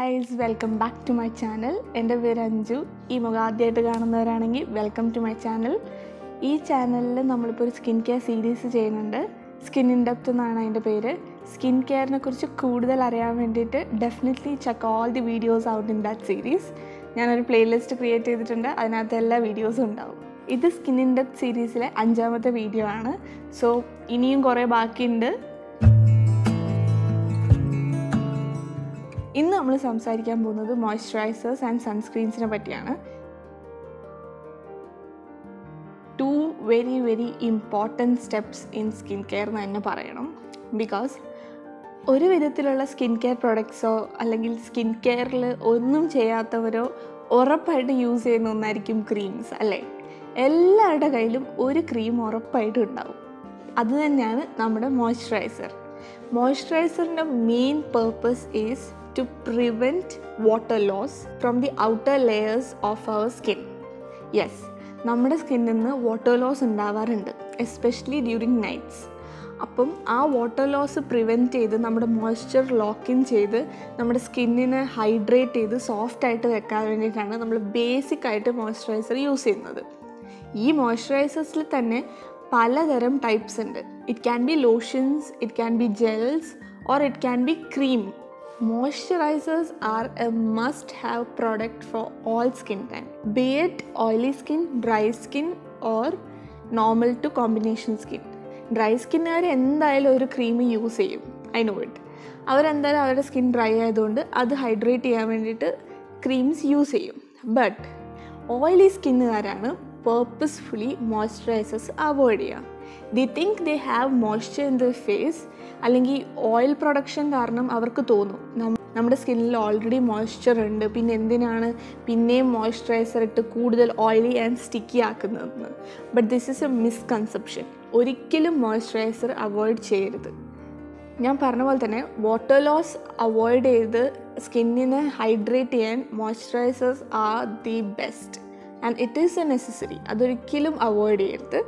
guys welcome back to my channel എൻ്റെ പേര് അഞ്ജു ഈ മുഖം ആദ്യമായിട്ട് കാണുന്നവരാണെങ്കിൽ വെൽക്കം ടു മൈ ചാനൽ ഈ ചാനലിൽ നമ്മളിപ്പോൾ ഒരു സ്കിൻ കെയർ സീരീസ് ചെയ്യുന്നുണ്ട് സ്കിൻ ഇൻ ഡെപ്ത് എന്നാണ് അതിൻ്റെ പേര് സ്കിൻ കെയറിനെ കുറിച്ച് കൂടുതൽ അറിയാൻ വേണ്ടിയിട്ട് definitely check all the videos out in that series ഞാനൊരു പ്ലേലിസ്റ്റ് ക്രിയേറ്റ് ചെയ്തിട്ടുണ്ട് അതിനകത്ത് എല്ലാ വീഡിയോസും ഉണ്ടാവും ഇത് സ്കിൻ ഇൻ ഡെപ്ത് സീരീസിലെ അഞ്ചാമത്തെ വീഡിയോ ആണ് സോ ഇനിയും കുറേ ബാക്കിയുണ്ട് ഇന്ന് നമ്മൾ സംസാരിക്കാൻ പോകുന്നത് മോയ്സ്ചറൈസേഴ്സ് ആൻഡ് സൺസ്ക്രീൻസിനെ പറ്റിയാണ് two very very important steps in skin care എന്ന് തന്നെ പറയണം ബിക്കോസ് ഒരു വിധത്തിലുള്ള സ്കിൻ കെയർ പ്രൊഡക്ട്സോ അല്ലെങ്കിൽ സ്കിൻ കെയറിൽ ഒന്നും ചെയ്യാത്തവരോ ഉറപ്പായിട്ട് യൂസ് ചെയ്യുന്ന ഒന്നായിരിക്കും ക്രീംസ് അല്ലേ എല്ലാവരുടെ കയ്യിലും ഒരു ക്രീം ഉറപ്പായിട്ടും ഉണ്ടാവും അത് തന്നെയാണ് നമ്മുടെ മോയ്സ്ചറൈസർ മോയ്സ്ചറൈസറിൻ്റെ main purpose is to prevent water loss from the outer layers of our skin yes നമ്മുടെ സ്കിന്നിൽ നിന്ന് വാട്ടർ ലോസ് ഉണ്ടാവാറുണ്ട് എസ്പെഷ്യലി ഡ്യൂറിങ് നൈറ്റ്സ് അപ്പം ആ വാട്ടർ ലോസ് പ്രിവെൻറ്റ് ചെയ്ത് നമ്മുടെ മോയ്സ്ചർ ലോക്ക് ഇൻ ചെയ്ത് നമ്മുടെ സ്കിന്നിനെ ഹൈഡ്രേറ്റ് ചെയ്ത് സോഫ്റ്റ് ആയിട്ട് വെക്കാൻ വേണ്ടിയിട്ടാണ് നമ്മൾ ബേസിക് ആയിട്ട് മോയ്സ്ചറൈസർ യൂസ് ചെയ്യുന്നത് ഈ മോയ്സ്ചറൈസേഴ്സിൽ തന്നെ പലതരം ടൈപ്സ് ഉണ്ട് it can be lotions it can be gels or it can be cream moisturizers are a must have product for all skin time be it oily skin dry skin or normal to combination skin dry സ്കിന്നുകാർ എന്തായാലും ഒരു cream use ചെയ്യും I know it അവരെന്തായാലും അവരുടെ skin dry ആയതുകൊണ്ട് അത് hydrate ചെയ്യാൻ വേണ്ടിയിട്ട് ക്രീംസ് യൂസ് ചെയ്യും ബട്ട് ഓയിലി സ്കിന്നുകാരാണ് പേർപ്പസ്ഫുള്ളി മോയ്സ്ചറൈസേഴ്സ് അവോയ്ഡ് ചെയ്യുക they think they have moisture in the face അല്ലെങ്കിൽ ഓയിൽ പ്രൊഡക്ഷൻ കാരണം അവർക്ക് തോന്നും നം- നമ്മുടെ സ്കിന്നിൽ ഓൾറെഡി മോയ്സ്ചർ ഉണ്ട് പിന്നെ എന്തിനാണ് പിന്നെയും മോയ്സ്ചറൈസർ ഇട്ട് കൂടുതൽ ഓയിലി ആൻഡ് സ്റ്റിക്കി ആക്കുന്നതെന്ന് but this is a misconception ഒരിക്കലും മോയ്സ്ചറൈസർ അവോയ്ഡ് ചെയ്യരുത് ഞാൻ പറഞ്ഞ പോലെ തന്നെ വാട്ടർ ലോസ് അവോയ്ഡ് ചെയ്ത് സ്കിന്നിനെ ഹൈഡ്രേറ്റ് ചെയ്യാൻ moisturizers are the best and it is a necessary അതൊരിക്കലും അവോയ്ഡ് ചെയ്യരുത്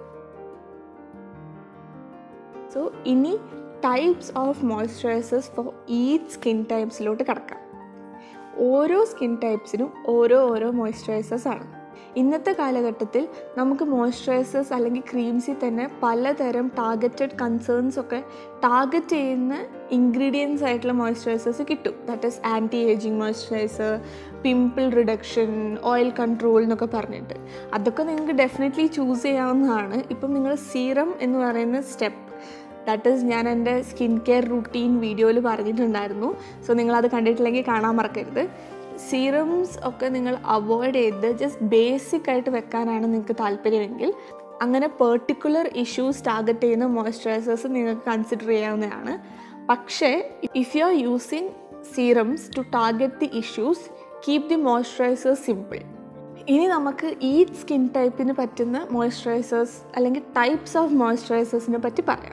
സോ ഇനി types of moisturizers for each skin ടൈപ്സിലോട്ട് കിടക്കാം ഓരോ സ്കിൻ ടൈപ്സിനും ഓരോ ഓരോ മോയ്സ്ചറൈസേഴ്സ് ആണ് ഇന്നത്തെ കാലഘട്ടത്തിൽ നമുക്ക് മോയ്സ്ചറൈസേഴ്സ് അല്ലെങ്കിൽ ക്രീംസിൽ തന്നെ പലതരം ടാർഗറ്റഡ് കൺസേൺസ് ഒക്കെ ടാർഗറ്റ് ചെയ്യുന്ന ഇൻഗ്രീഡിയൻസ് ആയിട്ടുള്ള മോയ്സ്ചറൈസേഴ്സ് കിട്ടും that is anti ageing moisturiser pimple reduction oil control എന്നൊക്കെ പറഞ്ഞിട്ട് അതൊക്കെ നിങ്ങൾക്ക് ഡെഫിനറ്റ്ലി ചൂസ് ചെയ്യാവുന്നതാണ് ഇപ്പം നിങ്ങൾ സീറം എന്ന് പറയുന്ന സ്റ്റെപ്പ് ദാറ്റ് ഈസ് ഞാൻ എൻ്റെ സ്കിൻ കെയർ റുട്ടീൻ വീഡിയോയിൽ പറഞ്ഞിട്ടുണ്ടായിരുന്നു സോ നിങ്ങളത് കണ്ടിട്ടില്ലെങ്കിൽ കാണാൻ മറക്കരുത് സീറംസ് ഒക്കെ നിങ്ങൾ അവോയ്ഡ് ചെയ്ത് ജസ്റ്റ് ബേസിക് ആയിട്ട് വെക്കാനാണ് നിങ്ങൾക്ക് താല്പര്യമെങ്കിൽ അങ്ങനെ പെർട്ടിക്കുലർ ഇഷ്യൂസ് ടാർഗറ്റ് ചെയ്യുന്ന മോയ്സ്ചറൈസേഴ്സ് നിങ്ങൾക്ക് കൺസിഡർ ചെയ്യാവുന്നതാണ് പക്ഷേ if you are using serums to target the issues keep the moisturisers simple ഇനി നമുക്ക് ഈ സ്കിൻ ടൈപ്പിന് പറ്റുന്ന മോയ്സ്ചറൈസേഴ്സ് അല്ലെങ്കിൽ ടൈപ്സ് ഓഫ് മോയ്സ്ചറൈസേഴ്സിനെ പറ്റി പറയാം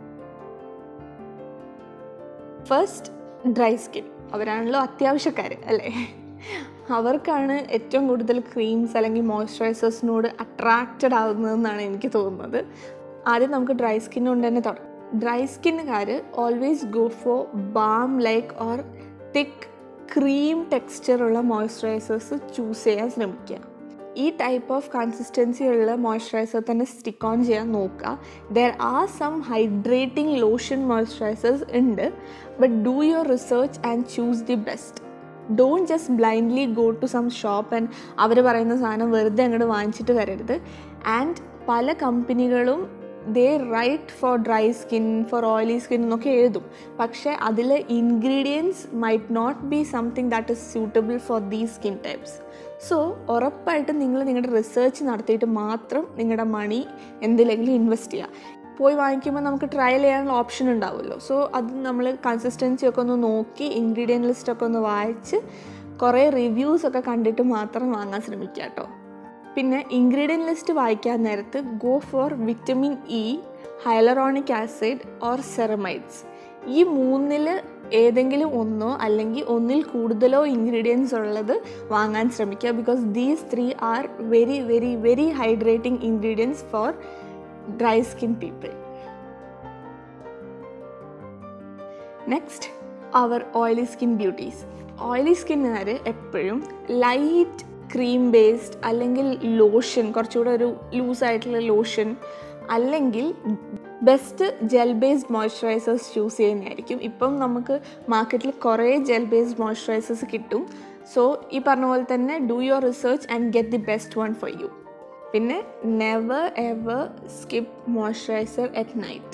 ഫസ്റ്റ് ഡ്രൈ സ്കിൻ അവരാണല്ലോ അത്യാവശ്യക്കാർ അല്ലേ അവർക്കാണ് ഏറ്റവും കൂടുതൽ ക്രീംസ് അല്ലെങ്കിൽ മോയ്സ്ചറൈസേഴ്സിനോട് അട്രാക്റ്റഡ് ആവുന്നതെന്നാണ് എനിക്ക് തോന്നുന്നത് ആദ്യം നമുക്ക് ഡ്രൈ സ്കിൻ കൊണ്ട് തന്നെ തുടങ്ങാം ഡ്രൈ സ്കിന്നുകാർ always go for balm like or thick cream ടെക്സ്ചറുള്ള മോയ്സ്ചറൈസേഴ്സ് ചൂസ് ചെയ്യാൻ ശ്രമിക്കുക ഈ ടൈപ്പ് ഓഫ് കൺസിസ്റ്റൻസി ഉള്ള മോയ്സ്ചറൈസർ തന്നെ സ്റ്റിക്ക് ഓൺ ചെയ്യാൻ നോക്കുക there are some hydrating lotion moisturisers ഉണ്ട് but do your research and choose the best don't just blindly go to some shop and അവർ പറയുന്ന സാധനം വെറുതെ അങ്ങോട്ട് വാങ്ങിച്ചിട്ട് വരരുത് ആൻഡ് പല കമ്പനികളും they write for dry skin for oily skin എന്നൊക്കെ എഴുതും പക്ഷേ അതിൽ ingredients might not be something that is suitable for these skin types so ഉറപ്പായിട്ടും നിങ്ങൾ നിങ്ങളുടെ റിസർച്ച് നടത്തിയിട്ട് മാത്രം നിങ്ങളുടെ മണി എന്തിലെങ്കിലും ഇൻവെസ്റ്റ് ചെയ്യുക പോയി വാങ്ങിക്കുമ്പോൾ നമുക്ക് ട്രയൽ ചെയ്യാനുള്ള ഓപ്ഷൻ ഉണ്ടാവുമല്ലോ സോ അത് നമ്മൾ കൺസിസ്റ്റൻസി ഒക്കെ ഒന്ന് നോക്കി ഇൻഗ്രീഡിയൻറ്റ് ലിസ്റ്റൊക്കെ ഒന്ന് വായിച്ച് കുറേ റിവ്യൂസ് ഒക്കെ കണ്ടിട്ട് മാത്രം വാങ്ങാൻ ശ്രമിക്കുക കേട്ടോ പിന്നെ ഇൻഗ്രീഡിയൻറ്റ് ലിസ്റ്റ് വായിക്കാൻ നേരത്ത് go for vitamin E hyaluronic acid or ceramides ഈ മൂന്നിൽ ഏതെങ്കിലും ഒന്നോ അല്ലെങ്കിൽ ഒന്നിൽ കൂടുതലോ ഇൻഗ്രീഡിയൻസ് ഉള്ളത് വാങ്ങാൻ ശ്രമിക്കുക because these three are very very very hydrating ingredients for dry skin people next അവർ ഓയിലി സ്കിൻ ബ്യൂട്ടീസ് ഓയിലി സ്കിന്നുകാർ എപ്പോഴും ലൈറ്റ് ക്രീം ബേസ്ഡ് അല്ലെങ്കിൽ ലോഷൻ കുറച്ചുകൂടെ ഒരു ലൂസായിട്ടുള്ള ലോഷൻ അല്ലെങ്കിൽ best gel based moisturisers choose ചെയ്യുന്നതായിരിക്കും ഇപ്പം നമുക്ക് മാർക്കറ്റിൽ കുറേ ജെൽ ബേസ്ഡ് മോയ്സ്ചറൈസേഴ്സ് കിട്ടും സോ ഈ പറഞ്ഞ പോലെ തന്നെ do your research and get the best one for you പിന്നെ never ever skip moisturiser at night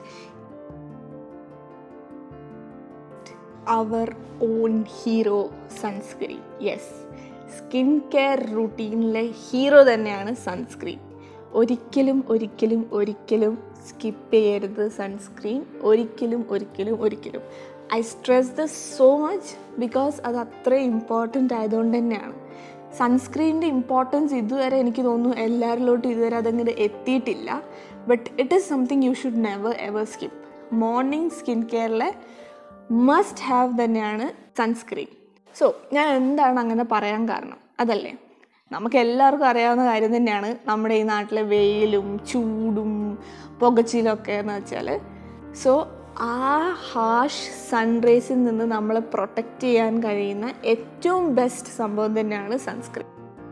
our own hero sunscreen yes skin care റുട്ടീനിലെ ഹീറോ തന്നെയാണ് സൺസ്ക്രീൻ ഒരിക്കലും ഒരിക്കലും ഒരിക്കലും സ്കിപ്പ് ചെയ്യരുത് സൺസ്ക്രീൻ ഒരിക്കലും ഒരിക്കലും ഒരിക്കലും I stress the so much because അത് അത്രയും ഇമ്പോർട്ടൻ്റ് ആയതുകൊണ്ട് തന്നെയാണ് സൺസ്ക്രീനിൻ്റെ ഇമ്പോർട്ടൻസ് ഇതുവരെ എനിക്ക് തോന്നുന്നു എല്ലാവരിലോട്ടും ഇതുവരെ അതങ്ങനെ എത്തിയിട്ടില്ല but it is something you should never ever skip morning skin കെയറിലെ മസ്റ്റ് ഹാവ് തന്നെയാണ് സൺസ്ക്രീൻ സോ ഞാൻ എന്താണ് അങ്ങനെ പറയാൻ കാരണം അതല്ലേ നമുക്ക് എല്ലാവർക്കും അറിയാവുന്ന കാര്യം തന്നെയാണ് നമ്മുടെ ഈ നാട്ടിലെ വെയിലും ചൂടും പുകച്ചിലൊക്കെ എന്ന് വെച്ചാൽ സോ ആ ഹാഷ് സൺറേസിൽ നിന്ന് നമ്മളെ പ്രൊട്ടക്റ്റ് ചെയ്യാൻ കഴിയുന്ന ഏറ്റവും ബെസ്റ്റ് സംഭവം തന്നെയാണ് സൺസ്ക്രീൻ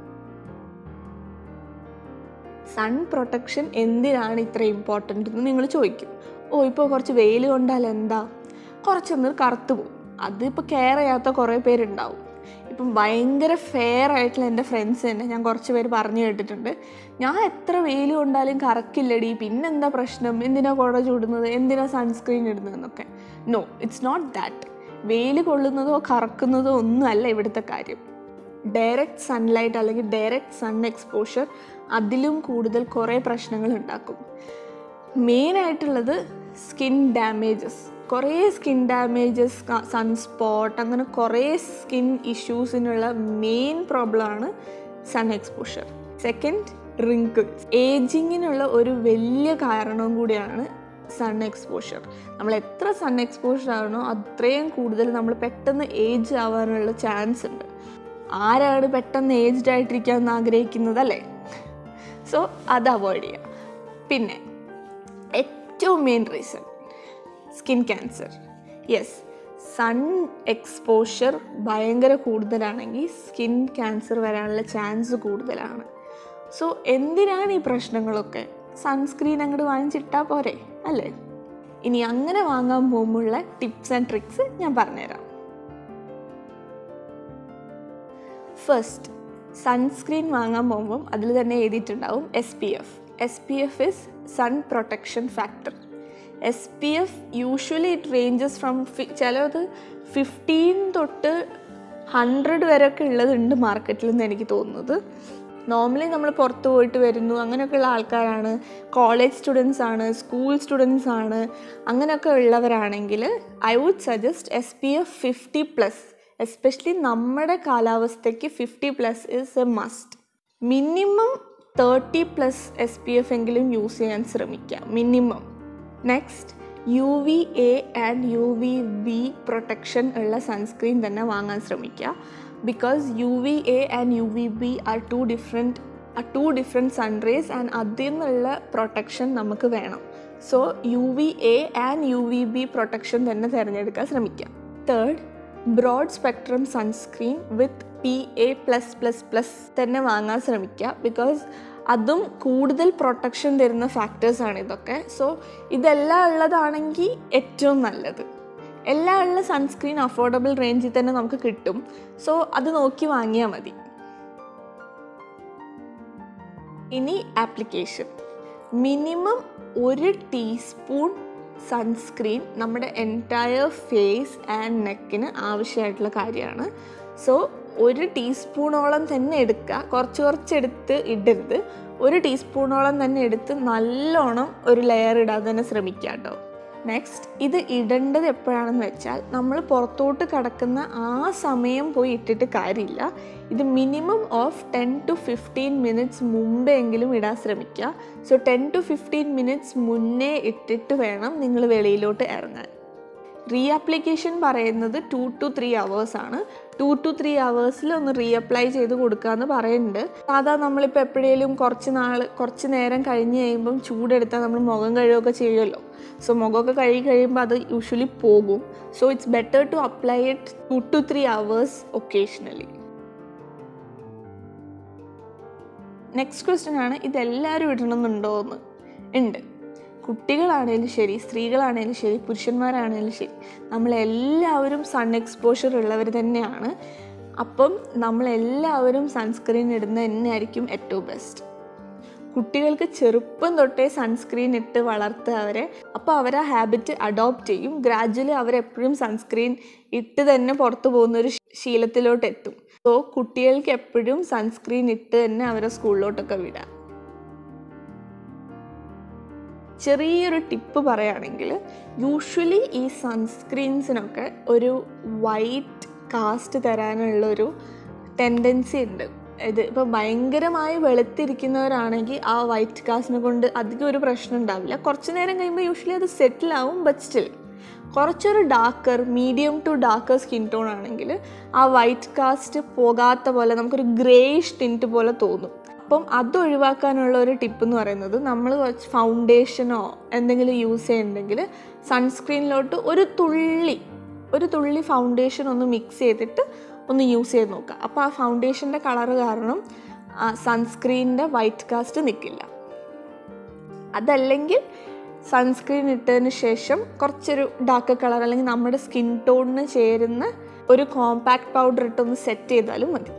സൺ പ്രൊട്ടക്ഷൻ എന്തിനാണ് ഇത്ര ഇമ്പോർട്ടൻ്റ് എന്ന് നിങ്ങൾ ചോദിക്കും ഓ ഇപ്പോൾ കുറച്ച് വെയിൽ കൊണ്ടാൽ എന്താ കുറച്ചൊന്ന് കറുത്തു പോകും അതിപ്പോൾ കെയർ ചെയ്യാത്ത കുറേ പേരുണ്ടാവും ഇപ്പം ഭയങ്കര ഫെയർ ആയിട്ടുള്ള എൻ്റെ ഫ്രണ്ട്സ് തന്നെ ഞാൻ കുറച്ച് പേര് പറഞ്ഞു കേട്ടിട്ടുണ്ട് ഞാൻ എത്ര വെയിൽ കൊണ്ടാലും കറക്കില്ലടി പിന്നെന്താ പ്രശ്നം എന്തിനാ കുട ചൂടുന്നത് എന്തിനാ സൺസ്ക്രീൻ ഇടുന്നത് എന്നൊക്കെ നോ ഇറ്റ്സ് നോട്ട് ദാറ്റ് വെയിൽ കൊള്ളുന്നതോ കറക്കുന്നതോ ഒന്നുമല്ല ഇവിടുത്തെ കാര്യം ഡയറക്റ്റ് സൺലൈറ്റ് അല്ലെങ്കിൽ ഡയറക്റ്റ് സൺ എക്സ്പോഷർ അതിലും കൂടുതൽ കുറേ പ്രശ്നങ്ങൾ ഉണ്ടാക്കും മെയിനായിട്ടുള്ളത് സ്കിൻ ഡാമേജസ് കുറേ സ്കിൻ ഡാമേജസ് സൺസ്പോട്ട് അങ്ങനെ കുറേ സ്കിൻ ഇഷ്യൂസിനുള്ള മെയിൻ പ്രോബ്ലമാണ് സൺ എക്സ്പോഷർ സെക്കൻഡ് റിങ്കിൾസ് ഏജിങ്ങിനുള്ള ഒരു വലിയ കാരണവും കൂടിയാണ് സൺ എക്സ്പോഷർ നമ്മൾ എത്ര സൺ എക്സ്പോഷർ ആവണോ അത്രയും കൂടുതൽ നമ്മൾ പെട്ടെന്ന് ഏജ് ആവാനുള്ള ചാൻസ് ഉണ്ട് ആരാണ് പെട്ടെന്ന് ഏജ്ഡ് ആയിട്ടിരിക്കാൻ ആഗ്രഹിക്കുന്നത് അല്ലേ സോ അത് അവോയ്ഡ് ചെയ്യുക പിന്നെ ഏറ്റവും main reason skin cancer yes sun exposure ഭയങ്കര കൂടുതലാണെങ്കിൽ സ്കിൻ ക്യാൻസർ വരാനുള്ള ചാൻസ് കൂടുതലാണ് സോ എന്തിനാണ് ഈ പ്രശ്നങ്ങളൊക്കെ സൺസ്ക്രീൻ അങ്ങോട്ട് വാങ്ങിച്ചിട്ടാൽ പോരെ അല്ലേ ഇനി അങ്ങനെ വാങ്ങാൻ പോകുമ്പോഴുള്ള ടിപ്സ് ആൻഡ് ട്രിക്സ് ഞാൻ പറഞ്ഞുതരാം ഫസ്റ്റ് സൺസ്ക്രീൻ വാങ്ങാൻ പോകുമ്പം അതിൽ തന്നെ എഴുതിയിട്ടുണ്ടാവും S P F S P F is sun protection factor S P F usually it ranges from ചിലത് ഫിഫ്റ്റീൻ തൊട്ട് ഹൺഡ്രഡ് വരെയൊക്കെ ഉള്ളതുണ്ട് മാർക്കറ്റിൽ നിന്ന് എനിക്ക് തോന്നുന്നത് നോർമലി നമ്മൾ പുറത്ത് പോയിട്ട് വരുന്നു അങ്ങനെയൊക്കെയുള്ള ആൾക്കാരാണ് കോളേജ് സ്റ്റുഡൻസ് ആണ് സ്കൂൾ സ്റ്റുഡൻസ് ആണ് അങ്ങനെയൊക്കെ ഉള്ളവരാണെങ്കിൽ I would suggest S P F fifty plus especially നമ്മുടെ കാലാവസ്ഥയ്ക്ക് fifty plus is a must minimum thirty plus S P F എങ്കിലും യൂസ് ചെയ്യാൻ ശ്രമിക്കുക minimum next U V A and U V B protection ഉള്ള sunscreen തന്നെ വാങ്ങാൻ ശ്രമിക്കുക because U V A and U V B are two different are two different sunrays and അതിൽ നിന്നുള്ള protection നമുക്ക് വേണം so U V A and U V B protection തന്നെ തിരഞ്ഞെടുക്കാൻ ശ്രമിക്കുക third broad spectrum sunscreen with P A plus plus plus തന്നെ വാങ്ങാൻ ശ്രമിക്കുക ബിക്കോസ് അതും കൂടുതൽ പ്രൊട്ടക്ഷൻ തരുന്ന ഫാക്ടേഴ്സാണ് ഇതൊക്കെ സോ ഇതെല്ലാം ഉള്ളതാണെങ്കിൽ ഏറ്റവും നല്ലത് എല്ലാം ഉള്ള സൺസ്ക്രീൻ അഫോർഡബിൾ റേഞ്ചിൽ തന്നെ നമുക്ക് കിട്ടും സോ അത് നോക്കി വാങ്ങിയാൽ മതി ഇനി ആപ്ലിക്കേഷൻ മിനിമം ഒരു ടീസ്പൂൺ സൺസ്ക്രീൻ നമ്മുടെ എൻറ്റയർ ഫേസ് ആൻഡ് നെക്കിന് ആവശ്യമായിട്ടുള്ള കാര്യമാണ് സോ ഒരു ടീസ്പൂണോളം തന്നെ എടുക്കുക കുറച്ച് കുറച്ചെടുത്ത് ഇടരുത് ഒരു ടീസ്പൂണോളം തന്നെ എടുത്ത് നല്ലോണം ഒരു ലെയർ ഇടാൻ തന്നെ ശ്രമിക്കുക കേട്ടോ നെക്സ്റ്റ് ഇത് ഇടേണ്ടത് എപ്പോഴാണെന്ന് വെച്ചാൽ നമ്മൾ പുറത്തോട്ട് കിടക്കുന്ന ആ സമയം പോയി ഇട്ടിട്ട് കാര്യമില്ല ഇത് minimum of ten to fifteen minutes മുമ്പെങ്കിലും ഇടാൻ ശ്രമിക്കുക so ten to fifteen minutes മുന്നേ ഇട്ടിട്ട് വേണം നിങ്ങൾ വെളിയിലോട്ട് ഇറങ്ങാൻ റീആപ്ലിക്കേഷൻ പറയുന്നത് ടു ടു ത്രീ ആണ് ടു ടു ത്രീ അവേഴ്സിൽ ഒന്ന് റീഅപ്ലൈ ചെയ്ത് കൊടുക്കാമെന്ന് പറയുന്നുണ്ട് സാധാ നമ്മളിപ്പോൾ എപ്പോഴേലും കുറച്ച് നാൾ കുറച്ച് നേരം കഴിഞ്ഞ് കഴിയുമ്പം ചൂടെടുത്താൽ നമ്മൾ മുഖം കഴുകുകയൊക്കെ ചെയ്യുമല്ലോ സോ മുഖമൊക്കെ കഴുകി കഴിയുമ്പോൾ അത് യൂഷ്വലി പോകും so it's better to apply it two to three hours occasionally next question ആണ് ഇതെല്ലാവരും ഇടണമെന്നുണ്ടോ എന്ന് ഉണ്ട് കുട്ടികളാണേലും ശരി സ്ത്രീകളാണേലും ശരി പുരുഷന്മാരാണേലും ശരി നമ്മളെല്ലാവരും സൺ എക്സ്പോഷർ ഉള്ളവർ തന്നെയാണ് അപ്പം നമ്മളെല്ലാവരും സൺസ്ക്രീൻ ഇടുന്നത് തന്നെയായിരിക്കും ഏറ്റവും ബെസ്റ്റ് കുട്ടികൾക്ക് ചെറുപ്പം തൊട്ടേ സൺസ്ക്രീൻ ഇട്ട് വളർത്തുക അവരെ അപ്പോൾ അവർ ആ ഹാബിറ്റ് അഡോപ്റ്റ് ചെയ്യും ഗ്രാജ്വലി അവരെപ്പോഴും സൺസ്ക്രീൻ ഇട്ട് തന്നെ പുറത്തു പോകുന്ന ഒരു ശീലത്തിലോട്ട് എത്തും സോ കുട്ടികൾക്ക് എപ്പോഴും സൺസ്ക്രീൻ ഇട്ട് തന്നെ അവരെ സ്കൂളിലോട്ടൊക്കെ വിടാം ചെറിയൊരു ടിപ്പ് പറയുകയാണെങ്കിൽ യൂഷ്വലി ഈ സൺസ്ക്രീൻസിനൊക്കെ ഒരു വൈറ്റ് കാസ്റ്റ് തരാനുള്ളൊരു ടെൻഡൻസി ഉണ്ട് ഇത് ഇപ്പോൾ ഭയങ്കരമായി വെളുത്തിരിക്കുന്നവരാണെങ്കിൽ ആ വൈറ്റ് കാസ്റ്റിനെ കൊണ്ട് അധികം ഒരു പ്രശ്നം ഉണ്ടാവില്ല കുറച്ച് നേരം കഴിയുമ്പോൾ യൂഷ്വലി അത് സെറ്റിൽ ആവും ബട്ട് സ്റ്റിൽ കുറച്ചൊരു darker medium to darker skin tone ആണെങ്കിൽ ആ വൈറ്റ് കാസ്റ്റ് പോകാത്ത പോലെ നമുക്കൊരു ഗ്രേഷ് ടിൻറ്റ് പോലെ തോന്നും അപ്പം അത് ഒഴിവാക്കാനുള്ള ഒരു ടിപ്പ് എന്ന് പറയുന്നത് നമ്മൾ കുറച്ച് ഫൗണ്ടേഷനോ എന്തെങ്കിലും യൂസ് ചെയ്യുന്നുണ്ടെങ്കിൽ സൺസ്ക്രീനിലോട്ട് ഒരു തുള്ളി ഒരു തുള്ളി ഫൗണ്ടേഷൻ ഒന്ന് മിക്സ് ചെയ്തിട്ട് ഒന്ന് യൂസ് ചെയ്ത് നോക്കുക അപ്പോൾ ആ ഫൗണ്ടേഷൻ്റെ കളറ് കാരണം സൺസ്ക്രീനിൻ്റെ വൈറ്റ് കാസ്റ്റ് നിൽക്കില്ല അതല്ലെങ്കിൽ സൺസ്ക്രീൻ ഇട്ടതിന് ശേഷം കുറച്ചൊരു ഡാർക്ക് കളർ അല്ലെങ്കിൽ നമ്മുടെ സ്കിൻ ടോണിന് ചേരുന്ന ഒരു കോമ്പാക്ട് പൗഡർ ഇട്ടൊന്ന് സെറ്റ് ചെയ്താലും മതി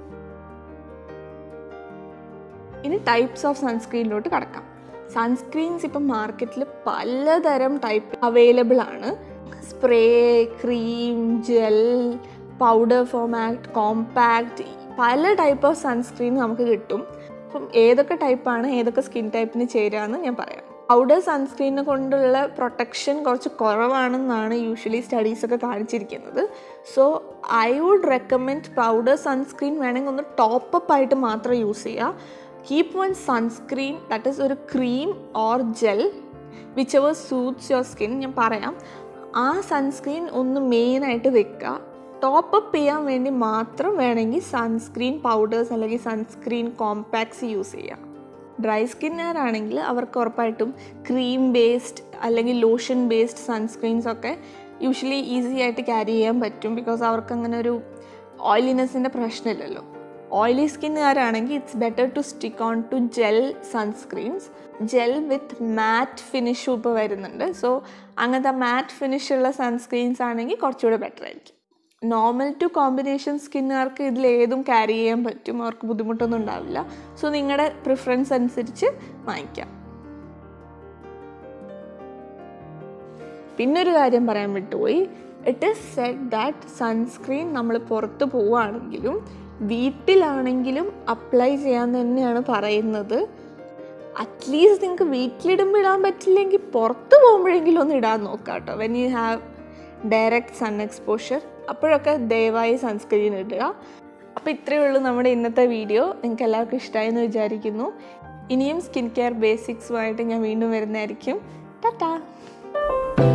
ഇനി ടൈപ്സ് ഓഫ് സൺസ്ക്രീനിലോട്ട് കടക്കാം സൺസ്ക്രീൻസ് ഇപ്പം മാർക്കറ്റിൽ പലതരം ടൈപ്പ് അവൈലബിൾ ആണ് spray cream gel powder format compact പല ടൈപ്പ് ഓഫ് സൺസ്ക്രീൻ നമുക്ക് കിട്ടും അപ്പം ഏതൊക്കെ ടൈപ്പാണ് ഏതൊക്കെ സ്കിൻ ടൈപ്പിന് ചേരുകയെന്ന് ഞാൻ പറയാം പൗഡർ സൺസ്ക്രീനെ കൊണ്ടുള്ള പ്രൊട്ടക്ഷൻ കുറച്ച് കുറവാണെന്നാണ് യൂഷ്വലി സ്റ്റഡീസൊക്കെ കാണിച്ചിരിക്കുന്നത് so I would recommend powder sunscreen വേണമെങ്കിൽ ഒന്ന് ടോപ്പപ്പ് ആയിട്ട് മാത്രം യൂസ് ചെയ്യുക keep one sunscreen that is ഒരു cream or gel whichever suits your skin ഞാൻ പറയാം ആ സൺസ്ക്രീൻ ഒന്ന് മെയിനായിട്ട് വെക്കുക ടോപ്പപ്പ് ചെയ്യാൻ വേണ്ടി മാത്രം വേണമെങ്കിൽ സൺസ്ക്രീൻ പൗഡേഴ്സ് അല്ലെങ്കിൽ സൺസ്ക്രീൻ കോമ്പാക്ട്സ് യൂസ് ചെയ്യാം ഡ്രൈ സ്കിന്നുകാരാണെങ്കിൽ അവർക്ക് ഉറപ്പായിട്ടും ക്രീം ബേസ്ഡ് അല്ലെങ്കിൽ ലോഷൻ ബേസ്ഡ് സൺസ്ക്രീൻസ് ഒക്കെ യൂഷ്വലി ഈസി ആയിട്ട് ക്യാരി ചെയ്യാൻ പറ്റും ബിക്കോസ് അവർക്ക് അങ്ങനെ ഒരു ഓയിലിനെസ്സിൻ്റെ പ്രശ്നമില്ലല്ലോ ഓയിലി സ്കിന്നുകാരാണെങ്കിൽ it's better to stick on to gel sunscreens gel with matte ഫിനിഷും ഇപ്പോൾ വരുന്നുണ്ട് സോ അങ്ങനത്തെ മാറ്റ് ഫിനിഷുള്ള സൺസ്ക്രീൻസ് ആണെങ്കിൽ കുറച്ചുകൂടെ ബെറ്റർ ആയിരിക്കും നോർമൽ ടു കോമ്പിനേഷൻ സ്കിന്നുകാർക്ക് ഇതിൽ ഏതും ക്യാരി ചെയ്യാൻ പറ്റും അവർക്ക് ബുദ്ധിമുട്ടൊന്നും ഉണ്ടാവില്ല സോ നിങ്ങളുടെ പ്രിഫറൻസ് അനുസരിച്ച് വാങ്ങിക്കാം പിന്നൊരു കാര്യം പറയാൻ വിട്ടുപോയി it is said that sunscreen നമ്മൾ പുറത്ത് പോവുകയാണെങ്കിലും വീട്ടിലാണെങ്കിലും അപ്ലൈ ചെയ്യാൻ തന്നെയാണ് പറയുന്നത് അറ്റ്ലീസ്റ്റ് നിങ്ങൾക്ക് വീട്ടിലിടുമ്പോൾ ഇടാൻ പറ്റില്ലെങ്കിൽ പുറത്ത് പോകുമ്പോഴെങ്കിലും ഒന്ന് ഇടാൻ നോക്കാം കേട്ടോ when you have direct sun exposure അപ്പോഴൊക്കെ ദയവായി സൺസ്ക്രീൻ ഇടുക അപ്പോൾ ഇത്രയേ ഉള്ളൂ നമ്മുടെ ഇന്നത്തെ വീഡിയോ നിങ്ങൾക്ക് എല്ലാവർക്കും ഇഷ്ടമായി എന്ന് വിചാരിക്കുന്നു ഇനിയും സ്കിൻ കെയർ ബേസിക്സുമായിട്ട് ഞാൻ വീണ്ടും വരുന്നതായിരിക്കും ടാറ്റാ